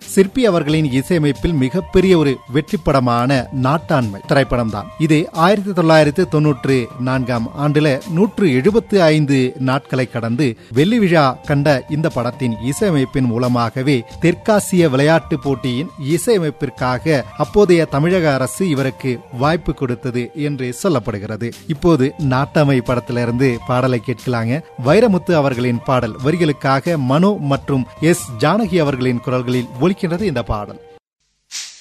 சிற்பி அவர்களின் இசையமைப்பில் மிகப்பெரிய ஒரு வெற்றி படமான நாட்டாண்மை திரைப்படம் தான் இது ஆயிரத்தி தொள்ளாயிரத்தி தொன்னூற்று நான்காம் ஆண்டுல நூற்று எழுபத்து ஐந்து நாட்களை கடந்து வெள்ளி விழா கண்ட இந்த படத்தின் இசையமைப்பின் மூலமாகவே தெற்காசிய விளையாட்டு போட்டியின் இசையமைப்பிற்காக அப்போதைய தமிழக அரசு இவருக்கு வாய்ப்பு கொடுத்தது என்று சொல்லப்படுகிறது இப்போது நாட்டாமை படத்திலிருந்து பாடலை கேட்கலாங்க வைரமுத்து அவர்களின் பாடல் வரிகளுக்காக மனோ மற்றும் எஸ் ஜானகி அவர்களின் குரல்களில் ஒலிக்கின்றது இந்த பாடல்